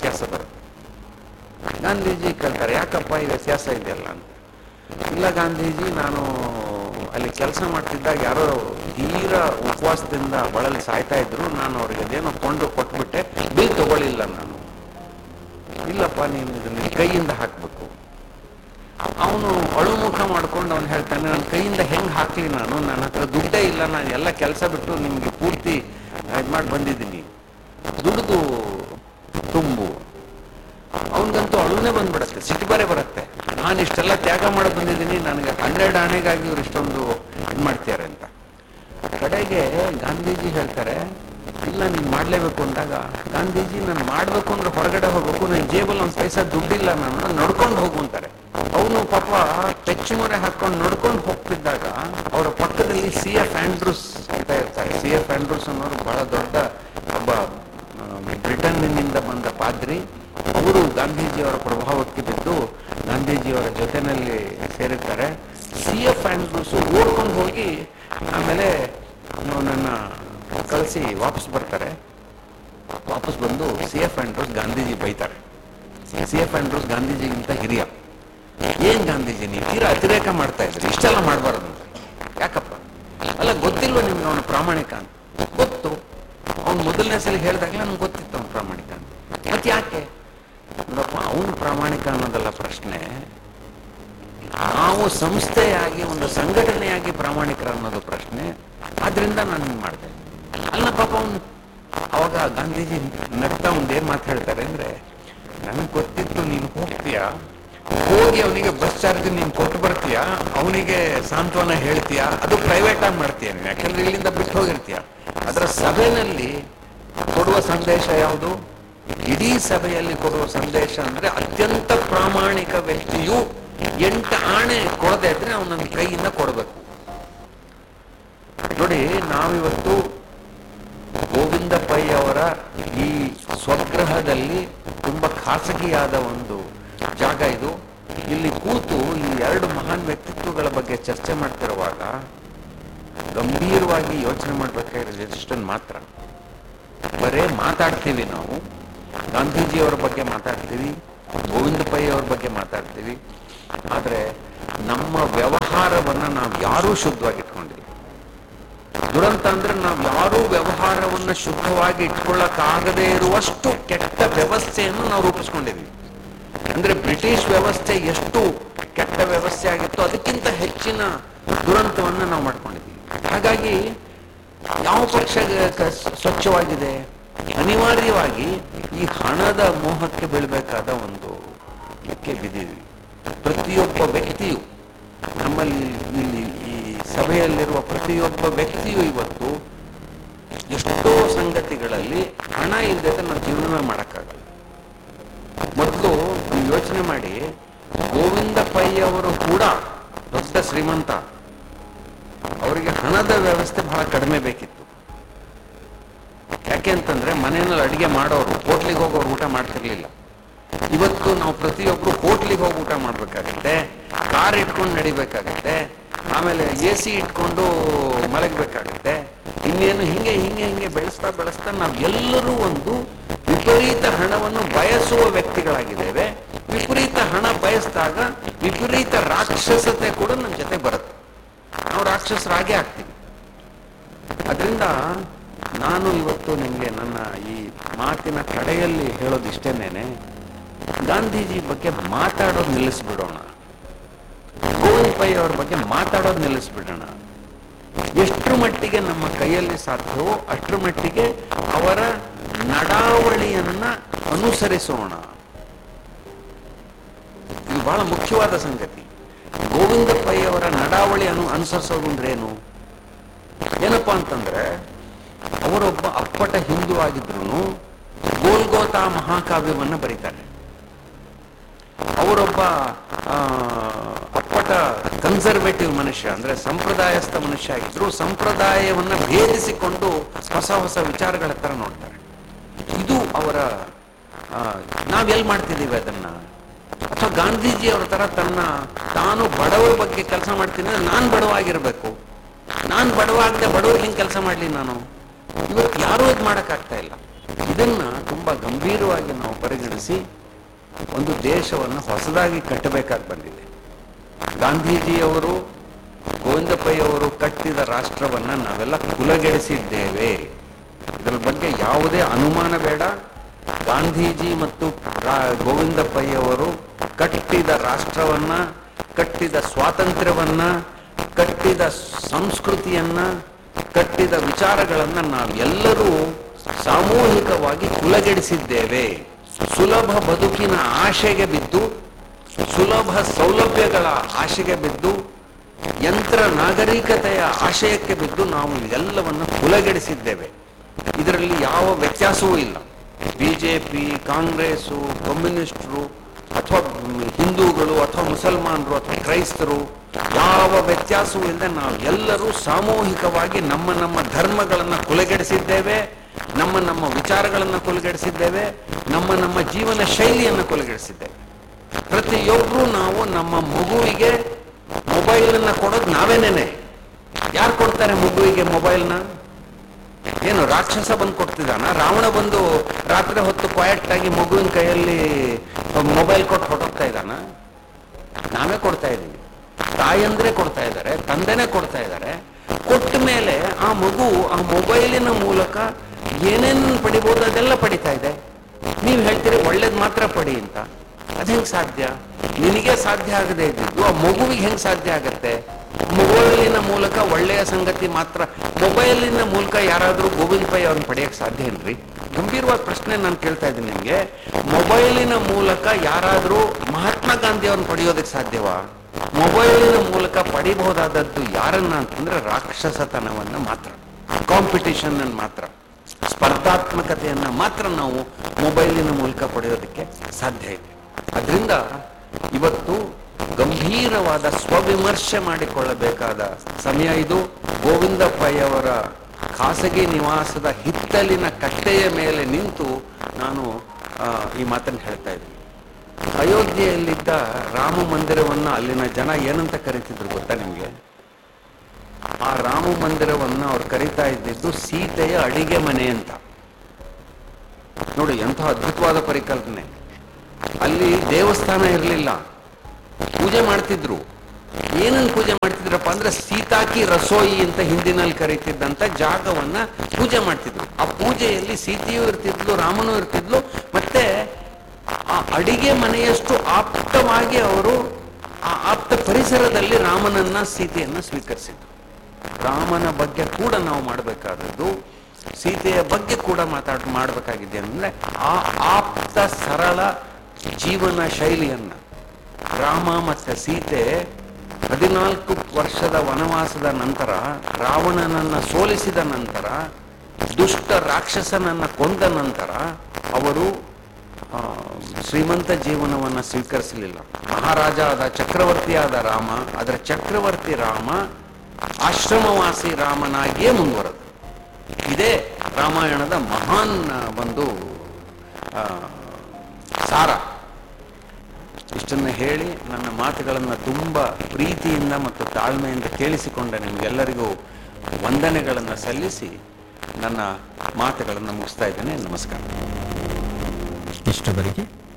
ವ್ಯತ್ಯಾಸ ಬರುತ್ತೆ ಗಾಂಧೀಜಿ ಕೇಳ್ತಾರೆ ಯಾಕಪ್ಪ ಈ ವ್ಯತ್ಯಾಸ ಇದೆಯಲ್ಲ ಅಂತ ಇಲ್ಲ ಗಾಂಧೀಜಿ ನಾನು ಅಲ್ಲಿ ಕೆಲಸ ಮಾಡ್ತಿದ್ದಾಗ ಯಾರೋ ತೀರ ಉಪವಾಸದಿಂದ ಬಳಲಿ ಸಾಯ್ತಾ ಇದ್ರು ನಾನು ಅವ್ರಿಗೆ ಅದೇನೋ ಕೊಂಡು ಕೊಟ್ಬಿಟ್ಟೆ ಬಿಲ್ ತಗೊಳ್ಳಿಲ್ಲ ನಾನು ಇಲ್ಲಪ್ಪ ನೀನು ಇದನ್ನ ಕೈಯಿಂದ ಹಾಕಬೇಕು ಅವನು ಅಳುಮುಖ ಮಾಡ್ಕೊಂಡು ಅವ್ನು ಹೇಳ್ತಾನೆ ನನ್ನ ಕೈಯಿಂದ ಹೆಂಗೆ ಹಾಕ್ಲಿ ನಾನು ನನ್ನ ಹತ್ರ ದುಡ್ಡೇ ಇಲ್ಲ ನಾನು ಎಲ್ಲ ಕೆಲಸ ಬಿಟ್ಟು ನಿಮಗೆ ಪೂರ್ತಿ ಇದು ಮಾಡಿ ಬಂದಿದ್ದೀನಿ ದುಡ್ದು ತುಂಬು ಅವನಿಗಂತೂ ಅಳುನೇ ಬಂದ್ಬಿಡುತ್ತೆ ಸಿಟ್ಟು ಬೇರೆ ಬರುತ್ತೆ ನಾನು ಇಷ್ಟೆಲ್ಲ ತ್ಯಾಗ ಮಾಡಕ್ ಬಂದಿದ್ದೀನಿ ನನಗೆ ಹನ್ನೆರಡು ಆಣೆಗಾಗಿ ಇವ್ರು ಇಷ್ಟೊಂದು ಇದು ಮಾಡ್ತಾರೆ ಅಂತ ಕಡೆಗೆ ಗಾಂಧೀಜಿ ಹೇಳ್ತಾರೆ ಇಲ್ಲ ನೀನು ಮಾಡಲೇಬೇಕು ಅಂದಾಗ ಗಾಂಧೀಜಿ ನಾನು ಮಾಡಬೇಕು ಅಂದ್ರೆ ಹೊರಗಡೆ ಹೋಗ್ಬೇಕು ನನ್ನ ಜೇಬಲ್ಲಿ ಒಂದು ಪೈಸಾ ದುಡ್ಡಿಲ್ಲ ನಾನು ನಡ್ಕೊಂಡು ಹೋಗು ಅಂತಾರೆ ಅವನು ಪಾಪ ಪೆಚ್ಚುಮರೆ ಹಾಕೊಂಡು ನಡ್ಕೊಂಡು ಹೋಗ್ತಿದ್ದಾಗ ಅವರ ಪಕ್ಕದಲ್ಲಿ ಸಿ ಎಫ್ ಆಂಡ್ರೂಸ್ ಅಂತ ಇರ್ತಾರೆ ಸಿ ಎಫ್ ಆಂಡ್ರೂಸ್ ಅನ್ನೋರು ಬಹಳ ದೊಡ್ಡ ಒಬ್ಬ ಆ, ಬ್ರಿಟನ್ನಿನಿಂದ ಬಂದ ಪಾದ್ರಿ ಅವರು ಗಾಂಧೀಜಿಯವರ ಪ್ರಭಾವಕ್ಕೆ ಬಿದ್ದು ಗಾಂಧೀಜಿಯವರ ಜೊತೆನಲ್ಲಿ ಸೇರಿರ್ತಾರೆ ಸಿ ಎಫ್ ಆಂಡ್ರೂಸ್ ಓಡ್ಕೊಂಡು ಹೋಗಿ ಆಮೇಲೆ ಅವನನ್ನ ಕಳಿಸಿ ವಾಪಸ್ ಬರ್ತಾರೆ ವಾಪಸ್ ಬಂದು ಸಿ ಎಫ್ ಆಂಡ್ರೂಸ್ ಗಾಂಧೀಜಿ ಬೈತಾರೆ ಸಿ ಎಫ್ ಆಂಡ್ರೂಸ್ ಗಾಂಧೀಜಿಗಿಂತ ಹಿರಿಯ ಏನ್ ಗಾಂಧೀಜಿ ನೀವು ತೀರಾ ಅತಿರೇಕ ಮಾಡ್ತಾ ಇದ್ರಿ ಇಷ್ಟೆಲ್ಲ ಮಾಡಬಾರ್ದು ಅಂತ ಯಾಕಪ್ಪ ಅಲ್ಲ ಗೊತ್ತಿಲ್ವ ನಿಮ್ಗೆ ಅವನು ಪ್ರಾಮಾಣಿಕ ಅಂತ ಗೊತ್ತು ಅವ್ನು ಮೊದಲನೇ ಸಲ ಹೇಳಿದಾಗಲೇ ನನ್ಗೆ ಗೊತ್ತಿತ್ತು ಅವ್ನು ಪ್ರಾಮಾಣಿಕ ಅಂತ ಮತ್ತೆ ಯಾಕೆ ನೋಡಪ್ಪ ಅವನು ಪ್ರಾಮಾಣಿಕ ಅನ್ನೋದಲ್ಲ ಪ್ರಶ್ನೆ ನಾವು ಸಂಸ್ಥೆಯಾಗಿ ಒಂದು ಸಂಘಟನೆಯಾಗಿ ಪ್ರಾಮಾಣಿಕರ ಅನ್ನೋದು ಪ್ರಶ್ನೆ ಆದ್ರಿಂದ ನಾನು ಹಿಂಗೆ ಮಾಡಿದೆ ಅಲ್ಲ ಪಾಪ ಅವನು ಅವಾಗ ಗಾಂಧೀಜಿ ನಗ್ತಾ ಒಂದ್ ಏನ್ ಮಾತು ಹೇಳ್ತಾರೆ ಅಂದ್ರೆ ನನಗೆ ಗೊತ್ತಿತ್ತು ನೀನು ಹೋಗ್ತೀಯಾ ಹೋಗಿ ಅವನಿಗೆ ಬಸ್ ಚಾರ್ಜ್ ನೀನು ಕೊಟ್ಟು ಬರ್ತೀಯ ಅವನಿಗೆ ಸಾಂತ್ವನ ಹೇಳ್ತೀಯ ಅದು ಪ್ರೈವೇಟ್ ಆಗಿ ಮಾಡ್ತೀಯ ನೀನು ಯಾಕಂದ್ರೆ ಇಲ್ಲಿಂದ ಬಿಟ್ಟು ಹೋಗಿರ್ತೀಯ ಅದರ ಸಭೆಯಲ್ಲಿ ಕೊಡುವ ಸಂದೇಶ ಯಾವುದು ಇಡೀ ಸಭೆಯಲ್ಲಿ ಕೊಡುವ ಸಂದೇಶ ಅಂದ್ರೆ ಅತ್ಯಂತ ಪ್ರಾಮಾಣಿಕ ವ್ಯಕ್ತಿಯು ಎಂಟು ಆಣೆ ಕೊಡದೆ ಇದ್ರೆ ಅವನ ಕೈಯಿಂದ ಕೊಡಬೇಕು ನೋಡಿ ನಾವಿವತ್ತು ಗೋವಿಂದ ಪೈ ಅವರ ಈ ಸ್ವಗ್ರಹದಲ್ಲಿ ತುಂಬಾ ಖಾಸಗಿಯಾದ ಒಂದು ಜಾಗ ಇದು ಇಲ್ಲಿ ಕೂತು ಈ ಎರಡು ಮಹಾನ್ ವ್ಯಕ್ತಿತ್ವಗಳ ಬಗ್ಗೆ ಚರ್ಚೆ ಮಾಡ್ತಿರುವಾಗ ಗಂಭೀರವಾಗಿ ಯೋಚನೆ ಮಾಡ್ಬೇಕಾಗಿರೋದು ಇಷ್ಟನ್ನು ಮಾತ್ರ ಬರೇ ಮಾತಾಡ್ತೀವಿ ನಾವು ಗಾಂಧೀಜಿಯವರ ಬಗ್ಗೆ ಮಾತಾಡ್ತೀವಿ ಗೋವಿಂದ ಪೈ ಅವ್ರ ಬಗ್ಗೆ ಮಾತಾಡ್ತೀವಿ ಆದ್ರೆ ನಮ್ಮ ವ್ಯವಹಾರವನ್ನ ನಾವು ಯಾರೂ ಶುದ್ಧವಾಗಿ ಇಟ್ಕೊಂಡಿಲ್ಲ ದುರಂತ ಅಂದ್ರೆ ನಾವು ಯಾರೂ ವ್ಯವಹಾರವನ್ನ ಶುದ್ಧವಾಗಿ ಇಟ್ಕೊಳ್ಳಕ್ಕಾಗದೇ ಇರುವಷ್ಟು ಕೆಟ್ಟ ವ್ಯವಸ್ಥೆಯನ್ನು ನಾವು ರೂಪಿಸ್ಕೊಂಡಿದ್ವಿ ಅಂದ್ರೆ ಬ್ರಿಟಿಷ್ ವ್ಯವಸ್ಥೆ ಎಷ್ಟು ಕೆಟ್ಟ ವ್ಯವಸ್ಥೆ ಆಗಿತ್ತು ಅದಕ್ಕಿಂತ ಹೆಚ್ಚಿನ ದುರಂತವನ್ನ ನಾವು ಮಾಡ್ಕೊಂಡಿದ್ವಿ ಹಾಗಾಗಿ ಯಾವ ಪಕ್ಷ ಕ- ಸ್ವಚ್ಛವಾಗಿದೆ ಅನಿವಾರ್ಯವಾಗಿ ಈ ಹಣದ ಮೋಹಕ್ಕೆ ಬೀಳ್ಬೇಕಾದ ಒಂದು ಇದಕ್ಕೆ ಬಿದ್ದಿದ್ವಿ ಪ್ರತಿಯೊಬ್ಬ ವ್ಯಕ್ತಿಯು ನಮ್ಮಲ್ಲಿ ಇಲ್ಲಿ ಈ ಸಭೆಯಲ್ಲಿರುವ ಪ್ರತಿಯೊಬ್ಬ ವ್ಯಕ್ತಿಯು ಇವತ್ತು ಎಷ್ಟೋ ಸಂಗತಿಗಳಲ್ಲಿ ಹಣ ಇಲ್ಲದೆ ನಾವು ಜೀವನ ಮಾಡೋಕ್ಕಾಗಲ್ಲ ಮೊದಲು ನೀವು ಯೋಚನೆ ಮಾಡಿ ಗೋವಿಂದ ಪೈ ಅವರು ಕೂಡ ದೊಡ್ಡ ಶ್ರೀಮಂತ ಅವರಿಗೆ ಹಣದ ವ್ಯವಸ್ಥೆ ಬಹಳ ಕಡಿಮೆ ಬೇಕಿತ್ತು ಯಾಕೆ ಅಂತಂದ್ರೆ ಮನೆಯಲ್ಲಿ ಅಡಿಗೆ ಮಾಡೋರು ಹೋಟ್ಲಿಗೆ ಹೋಗೋರು ಊಟ ಮಾಡ್ತಿರ್ಲಿಲ್ಲ ಇವತ್ತು ನಾವು ಪ್ರತಿಯೊಬ್ರು ಹೋಟ್ಲಿಗೆ ಹೋಗಿ ಊಟ ಮಾಡ್ಬೇಕಾಗತ್ತೆ ಕಾರ್ ಇಟ್ಕೊಂಡು ನಡಿಬೇಕಾಗತ್ತೆ ಆಮೇಲೆ ಎ ಸಿ ಇಟ್ಕೊಂಡು ಮಲಗಬೇಕಾಗತ್ತೆ ಇನ್ನೇನು ಹಿಂಗೆ ಹಿಂಗೆ ಹಿಂಗೆ ಬೆಳೆಸ್ತಾ ಬೆಳೆಸ್ತಾ ನಾವು ಎಲ್ಲರೂ ಒಂದು ವಿಪರೀತ ಹಣವನ್ನು ಬಯಸುವ ವ್ಯಕ್ತಿಗಳಾಗಿದ್ದೇವೆ ವಿಪರೀತ ಹಣ ಬಯಸಿದಾಗ ವಿಪರೀತ ರಾಕ್ಷಸತೆ ಕೂಡ ನಮ್ಮ ಜೊತೆ ಬರುತ್ತೆ ನಾವು ರಾಕ್ಷಸರಾಗೇ ಆಗ್ತೀವಿ ಅದರಿಂದ ನಾನು ಇವತ್ತು ನಿಮಗೆ ನನ್ನ ಈ ಮಾತಿನ ಕಡೆಯಲ್ಲಿ ಹೇಳೋದಿಷ್ಟೇನೇನೆ ಗಾಂಧೀಜಿ ಬಗ್ಗೆ ಮಾತಾಡೋದು ನಿಲ್ಲಿಸ್ಬಿಡೋಣ ಗೋವಿಂದ ಪೈ ಅವ್ರ ಬಗ್ಗೆ ಮಾತಾಡೋದು ನಿಲ್ಲಿಸ್ಬಿಡೋಣ ಎಷ್ಟರ ಮಟ್ಟಿಗೆ ನಮ್ಮ ಕೈಯಲ್ಲಿ ಸಾಧ್ಯವೋ ಅಷ್ಟರ ಮಟ್ಟಿಗೆ ಅವರ ನಡಾವಳಿಯನ್ನ ಅನುಸರಿಸೋಣ ಇದು ಬಹಳ ಮುಖ್ಯವಾದ ಸಂಗತಿ ಗೋವಿಂದ ಪೈ ಅವರ ನಡಾವಳಿ ಅನು ಅನುಸರಿಸೋದು ಅಂದ್ರೆ ಏನು ಏನಪ್ಪಾ ಅಂತಂದ್ರೆ ಅವರೊಬ್ಬ ಅಪ್ಪಟ ಹಿಂದೂ ಆಗಿದ್ರು ಗೋಲ್ಗೋತಾ ಮಹಾಕಾವ್ಯವನ್ನ ಬರೀತಾರೆ ಅವರೊಬ್ಬ ಆ, ಅಪ್ಪಟ ಕನ್ಸರ್ವೇಟಿವ್ ಮನುಷ್ಯ ಅಂದ್ರೆ ಸಂಪ್ರದಾಯಸ್ಥ ಮನುಷ್ಯ ಆಗಿದ್ರು ಸಂಪ್ರದಾಯವನ್ನ ಭೇದಿಸಿಕೊಂಡು ಹೊಸ ಹೊಸ ವಿಚಾರಗಳ ತರ ನೋಡ್ತಾರೆ ಇದು ಅವರ ಆ, ನಾವೆಲ್ಲಿ ಮಾಡ್ತಿದ್ದೀವಿ ಅದನ್ನ ಅಥವಾ ಗಾಂಧೀಜಿ ಅವರ ತರ ತನ್ನ ತಾನು ಬಡವರ ಬಗ್ಗೆ ಕೆಲಸ ಮಾಡ್ತೀನಿ ಅಂದ್ರೆ ನಾನು ಬಡವ ಆಗಿರ್ಬೇಕು ನಾನು ಬಡವ ಆಗದೆ ಬಡವ್ರಿಗೆ ಹೆಂಗೆ ಕೆಲಸ ಮಾಡ್ಲಿ ನಾನು ಇವತ್ತು ಯಾರೂ ಇದು ಮಾಡೋಕ್ಕಾಗ್ತಾ ಇಲ್ಲ ಇದನ್ನ ತುಂಬ ಗಂಭೀರವಾಗಿ ನಾವು ಪರಿಗಣಿಸಿ ಒಂದು ದೇಶವನ್ನು ಹೊಸದಾಗಿ ಕಟ್ಟಬೇಕಾಗಿ ಬಂದಿದೆ ಗಾಂಧೀಜಿಯವರು ಗೋವಿಂದಪ್ಪಯ್ಯವರು ಕಟ್ಟಿದ ರಾಷ್ಟ್ರವನ್ನು ನಾವೆಲ್ಲ ಕುಲಗೆಡಿಸಿದ್ದೇವೆ ಇದರ ಬಗ್ಗೆ ಯಾವುದೇ ಅನುಮಾನ ಬೇಡ ಗಾಂಧೀಜಿ ಮತ್ತು ರಾ- ಗೋವಿಂದಪ್ಪಯ್ಯವರು ಕಟ್ಟಿದ ರಾಷ್ಟ್ರವನ್ನ ಕಟ್ಟಿದ ಸ್ವಾತಂತ್ರ್ಯವನ್ನ ಕಟ್ಟಿದ ಸಂಸ್ಕೃತಿಯನ್ನ ಕಟ್ಟಿದ ವಿಚಾರಗಳನ್ನ ನಾವೆಲ್ಲರೂ ಸಾಮೂಹಿಕವಾಗಿ ಕುಲಗೆಡಿಸಿದ್ದೇವೆ ಸುಲಭ ಬದುಕಿನ ಆಶೆಗೆ ಬಿದ್ದು ಸುಲಭ ಸೌಲಭ್ಯಗಳ ಆಶೆಗೆ ಬಿದ್ದು ಯಂತ್ರ ನಾಗರಿಕತೆಯ ಆಶಯಕ್ಕೆ ಬಿದ್ದು ನಾವು ಎಲ್ಲವನ್ನು ಕುಲಗೆಡಿಸಿದ್ದೇವೆ ಇದರಲ್ಲಿ ಯಾವ ವ್ಯತ್ಯಾಸವೂ ಇಲ್ಲ ಬಿಜೆಪಿ ಕಾಂಗ್ರೆಸ್ಸು ಕಮ್ಯುನಿಸ್ಟರು ಅಥವಾ ಹಿಂದೂಗಳು ಅಥವಾ ಮುಸಲ್ಮಾನರು ಅಥವಾ ಕ್ರೈಸ್ತರು ಯಾವ ವ್ಯತ್ಯಾಸವೂ ಇಲ್ಲದೆ ನಾವು ಎಲ್ಲರೂ ಸಾಮೂಹಿಕವಾಗಿ ನಮ್ಮ ನಮ್ಮ ಧರ್ಮಗಳನ್ನು ಕುಲಗೆಡಿಸಿದ್ದೇವೆ ನಮ್ಮ ನಮ್ಮ ವಿಚಾರಗಳನ್ನು ಕುಲಗೆಡಿಸಿದ್ದೇವೆ ನಮ್ಮ ನಮ್ಮ ಜೀವನ ಶೈಲಿಯನ್ನು ಕುಲಗೆಡಿಸಿದ್ದೇವೆ ಪ್ರತಿಯೊಬ್ಬರು ನಾವು ನಮ್ಮ ಮಗುವಿಗೆ ಮೊಬೈಲನ್ನು ಕೊಡೋದು ನಾವೇನೇನೆ ಯಾರು ಕೊಡ್ತಾರೆ ಮಗುವಿಗೆ ಮೊಬೈಲ್ನ ಏನು ರಾಕ್ಷಸ ಬಂದು ಕೊಡ್ತಿದ್ದಾನ ರಾವಣ ಬಂದು ರಾತ್ರಿ ಹೊತ್ತು ಕ್ವಾಯಟ್ ಆಗಿ ಮಗುವಿನ ಕೈಯಲ್ಲಿ ಮೊಬೈಲ್ ಕೊಟ್ಟು ಹೊರಟೋಗ್ತಾ ಇದ್ದಾನ ನಾವೇ ಕೊಡ್ತಾ ಇದ್ದೀವಿ ತಾಯಂದ್ರೆ ಕೊಡ್ತಾ ಇದ್ದಾರೆ ತಂದೆನೇ ಕೊಡ್ತಾ ಇದ್ದಾರೆ ಕೊಟ್ಟ ಮೇಲೆ ಆ ಮಗು ಆ ಮೊಬೈಲಿನ ಮೂಲಕ ಏನೇನು ಪಡಿಬೋದು ಅದೆಲ್ಲ ಪಡಿತಾ ಇದೆ ನೀವು ಹೇಳ್ತೀರಿ ಒಳ್ಳೇದು ಮಾತ್ರ ಪಡಿ ಅಂತ ಅದು ಹೆಂಗೆ ಸಾಧ್ಯ ನಿನಗೆ ಸಾಧ್ಯ ಆಗದೆ ಇದ್ದಿದ್ದು ಆ ಮಗುವಿಗೆ ಹೆಂಗೆ ಸಾಧ್ಯ ಆಗತ್ತೆ ಮೊಬೈಲಿನ ಮೂಲಕ ಒಳ್ಳೆಯ ಸಂಗತಿ ಮಾತ್ರ ಮೊಬೈಲಿನ ಮೂಲಕ ಯಾರಾದರೂ ಗೋವಿಂದ ಪೈ ಅವ್ರನ್ನ ಪಡೆಯಕ್ಕೆ ಸಾಧ್ಯ ಏನ್ರಿ ಗಂಭೀರವಾದ ಪ್ರಶ್ನೆ ನಾನು ಕೇಳ್ತಾ ಇದ್ದೀನಿ ನಿಮಗೆ ಮೊಬೈಲಿನ ಮೂಲಕ ಯಾರಾದರೂ ಮಹಾತ್ಮ ಗಾಂಧಿ ಅವ್ರನ್ನ ಪಡೆಯೋದಕ್ಕೆ ಸಾಧ್ಯವಾ ಮೊಬೈಲಿನ ಮೂಲಕ ಪಡಿಬಹುದಾದದ್ದು ಯಾರನ್ನ ಅಂತಂದ್ರೆ ರಾಕ್ಷಸತನವನ್ನ ಮಾತ್ರ ಕಾಂಪಿಟಿಷನ್ ಮಾತ್ರ ಸ್ಪರ್ಧಾತ್ಮಕತೆಯನ್ನ ಮಾತ್ರ ನಾವು ಮೊಬೈಲಿನ ಮೂಲಕ ಪಡೆಯೋದಕ್ಕೆ ಸಾಧ್ಯ ಇದೆ ಅದರಿಂದ ಇವತ್ತು ಗಂಭೀರವಾದ ಸ್ವವಿಮರ್ಶೆ ಮಾಡಿಕೊಳ್ಳಬೇಕಾದ ಸಮಯ ಇದು ಗೋವಿಂದ ಪೈಯವರ ಖಾಸಗಿ ನಿವಾಸದ ಹಿತ್ತಲಿನ ಕಟ್ಟೆಯ ಮೇಲೆ ನಿಂತು ನಾನು ಆ, ಈ ಮಾತನ್ನು ಹೇಳ್ತಾ ಇದ್ದೀನಿ ಅಯೋಧ್ಯೆಯಲ್ಲಿದ್ದ ರಾಮ ಮಂದಿರವನ್ನ ಅಲ್ಲಿನ ಜನ ಏನಂತ ಕರಿತಿದ್ರು ಗೊತ್ತಾ ನಿಮಗೆ ಆ ರಾಮ ಮಂದಿರವನ್ನ ಅವ್ರು ಕರಿತಾ ಇದ್ದಿದ್ದು ಸೀತೆಯ ಅಡಿಗೆ ಮನೆ ಅಂತ ನೋಡಿ ಎಂಥ ಅದ್ಭುತವಾದ ಪರಿಕಲ್ಪನೆ ಅಲ್ಲಿ ದೇವಸ್ಥಾನ ಇರಲಿಲ್ಲ ಪೂಜೆ ಮಾಡ್ತಿದ್ರು ಏನನ್ನು ಪೂಜೆ ಮಾಡ್ತಿದ್ರಪ್ಪ ಅಂದ್ರೆ ಸೀತಾಕಿ ರಸೋಯಿ ಅಂತ ಹಿಂದಿನಲ್ಲಿ ಕರೀತಿದ್ದಂತ ಜಾಗವನ್ನ ಪೂಜೆ ಮಾಡ್ತಿದ್ರು ಆ ಪೂಜೆಯಲ್ಲಿ ಸೀತೆಯೂ ಇರ್ತಿದ್ಲು ರಾಮನೂ ಇರ್ತಿದ್ಲು ಮತ್ತೆ ಆ ಅಡಿಗೆ ಮನೆಯಷ್ಟು ಆಪ್ತವಾಗಿ ಅವರು ಆ ಆಪ್ತ ಪರಿಸರದಲ್ಲಿ ರಾಮನನ್ನ ಸೀತೆಯನ್ನ ಸ್ವೀಕರಿಸಿದ್ರು ರಾಮನ ಬಗ್ಗೆ ಕೂಡ ನಾವು ಮಾಡಬೇಕಾದದ್ದು ಸೀತೆಯ ಬಗ್ಗೆ ಕೂಡ ಮಾತಾಡ್ ಮಾಡಬೇಕಾಗಿದೆ ಅಂದ್ರೆ ಆ ಆಪ್ತ ಸರಳ ಜೀವನ ಶೈಲಿಯನ್ನ ರಾಮ ಮತ್ತು ಸೀತೆ ಹದಿನಾಲ್ಕು ವರ್ಷದ ವನವಾಸದ ನಂತರ ರಾವಣನನ್ನ ಸೋಲಿಸಿದ ನಂತರ ದುಷ್ಟ ರಾಕ್ಷಸನನ್ನ ಕೊಂದ ನಂತರ ಅವರು ಆ, ಶ್ರೀಮಂತ ಜೀವನವನ್ನು ಸ್ವೀಕರಿಸಲಿಲ್ಲ ಮಹಾರಾಜ ಆದ ಚಕ್ರವರ್ತಿ ಆದ ರಾಮ ಅದರ ಚಕ್ರವರ್ತಿ ರಾಮ ಆಶ್ರಮವಾಸಿ ರಾಮನಾಗಿಯೇ ಮುಂದುವರೆದ ಇದೇ ರಾಮಾಯಣದ ಮಹಾನ್ ಆ, ಒಂದು ಆ, ಸಾರ ಇಷ್ಟನ್ನು ಹೇಳಿ ನನ್ನ ಮಾತುಗಳನ್ನು ತುಂಬ ಪ್ರೀತಿಯಿಂದ ಮತ್ತು ತಾಳ್ಮೆಯಿಂದ ಕೇಳಿಸಿಕೊಂಡ ನಿಮಗೆಲ್ಲರಿಗೂ ವಂದನೆಗಳನ್ನು ಸಲ್ಲಿಸಿ ನನ್ನ ಮಾತುಗಳನ್ನು ಮುಗಿಸ್ತಾ ಇದ್ದೇನೆ ನಮಸ್ಕಾರ ಇಷ್ಟವರೆಗೆ